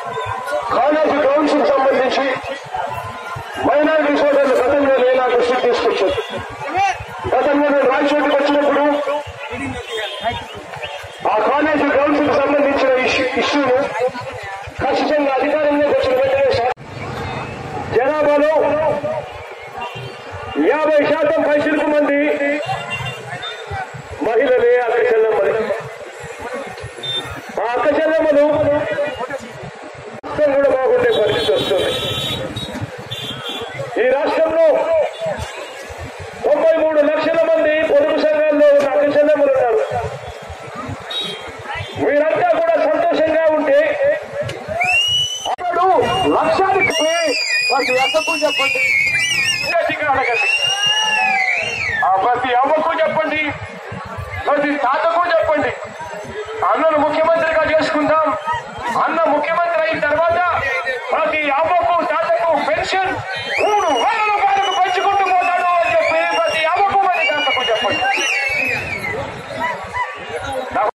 college grounds కు సంబంధించి minority సోదరులు గతంలో నేను ఆ దృష్టికి తీసుకొచ్చాను గతంలో నేను రాయచోటికి వచ్చినప్పుడు ఆ కాలేజీ గ్రౌండ్స్ కు సంబంధించిన ఇష్యూ- ఇష్యూను ఖచ్చితంగా అధికారంలోకి వచ్చిన వెంటనే సా- జనాభాలో యాభై శాతం పైసలకు మంది మహిళలే అక్క చెల్లెమ్మలు ఆ అక్క చెల్లెమ్మలు మొత్తం కూడా బాగుండే పరిస్థితి వస్తుంది ఈ రాష్ట్రంలో తొంభై మూడు లక్షల మంది పొదుపు సంఘాల్లో ఉన్న అక్క చెల్లెమ్మలు ఉన్నారు వీరంతా కూడా సంతోషంగా ఉంటే అతడు లక్ష్యానికి ప్రతి అక్కకు చెప్పండి గట్టిగా అడగండి ఆ ప్రతి అవ్వకు చెప్పండి ప్రతి తాతకు చెప్పండి అన్నను ముఖ్యమంత్రిగా చేసుకుందాం అన్న ముఖ్యమంత్రి అయిన తర్వాత ప్రతి అవ్వకు తాతకు పెన్షన్ మూడు వేల రూపాయలకు పెంచుకుంటూ పోతాడు అని చెప్పి ప్రతి అవ్వకు మరి తాతకు చెప్పండి